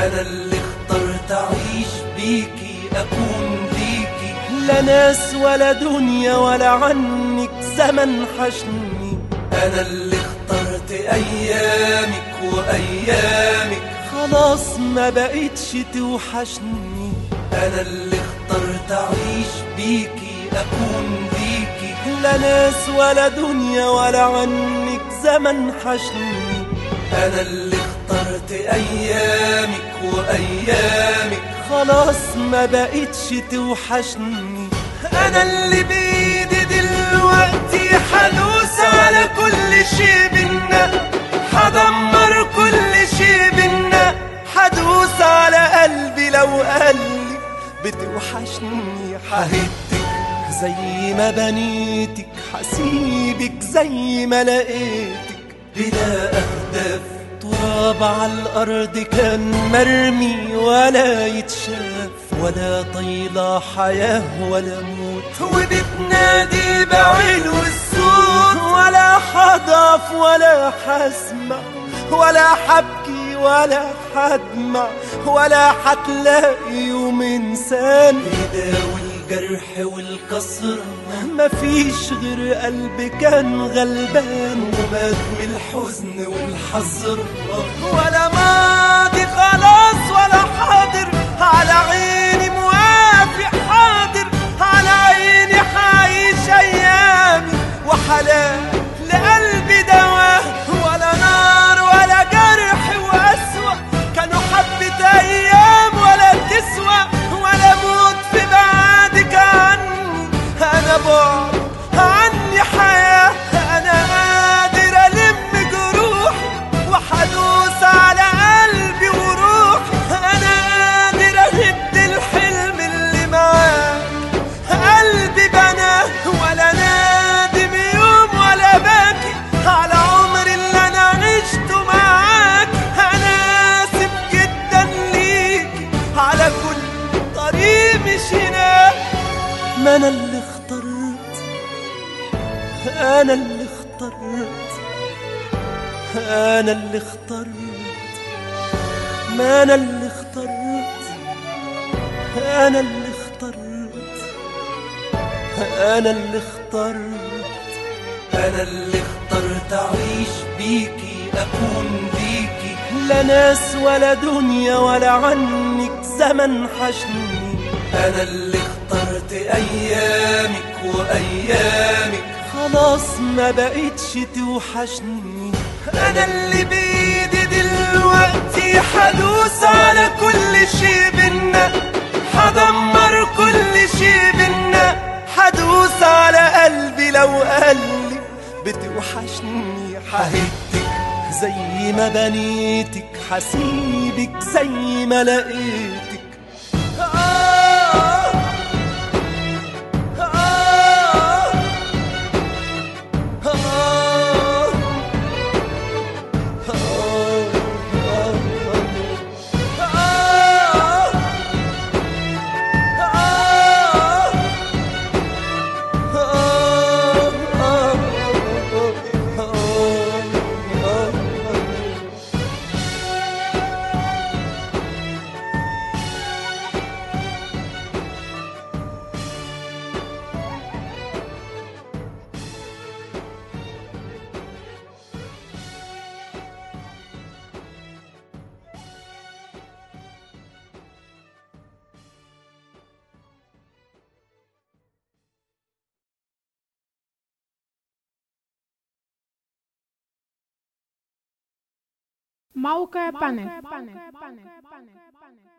أنا اللي اخترت أعيش بيكي أكون ليكي لا ناس ولا دنيا ولا عنك زمن حشني أنا اللي اخترت أيامك وأيامك خلاص ما بقتش توحشني أنا اللي اخترت أعيش بيكي أكون ليكي لا ناس ولا دنيا ولا عنك زمن حشني أنا اللي اخترت أيامك وأيامك خلاص ما بقتش توحشني أنا اللي بإيدي دلوقتي حدوس على كل شي بينا حدمر كل شي بينا حدوس على قلبي لو قلبي بتوحشني حهدتك زي ما بنيتك حسيبك زي ما لقيتك بلا أهداف تراب على الأرض كان مرمي ولا يتشاف ولا طيلة حياة ولا موت وبتنادي بعين والصوت ولا حضف ولا حسمع ولا حبكي ولا حدمع ولا حتلاقي يوم انسان يداوي الجرح والكسر مفيش غير قلبي كان غلبان ومات من الحزن والحزر ولا ماضي خلاص ولا حاضر على عيني موافق حاضر على عيني حعيش ايامي وحلال لقلبي دواه ولا نار ولا جرح واسوأ كانوا حبة ايام ولا تسوى ولا موت في بعدك عني انا بعد عني حياة انا قادر الم جروحي وحدوس على قلبي وروح انا قادر اهد الحلم اللي معاك قلبي بناه ولا نادم يوم ولا باكي على عمري اللي انا عشته معاك انا اسف جدا ليكي على كل طريق مشيناه ما انا اللي اخترت انا اللي اخترت انا اللي اخترت ما انا اللي اخترت انا اللي اخترت انا اللي اخترت أنا اللي اخترت أعيش بيكي أكون ليكي لا ناس ولا دنيا ولا عنك زمن حشني أنا اللي اخترت أيامك وأيامك خلاص ما بقتش توحشني أنا اللي بإيدي دلوقتي حدوس على كل شي بينا حدمر كل شي بينا حدوس على قلبي لو قلبي بتوحشني حهدتك زي ما بنيتك حسيبك زي ما لقيتك آه آه آه موقع بانل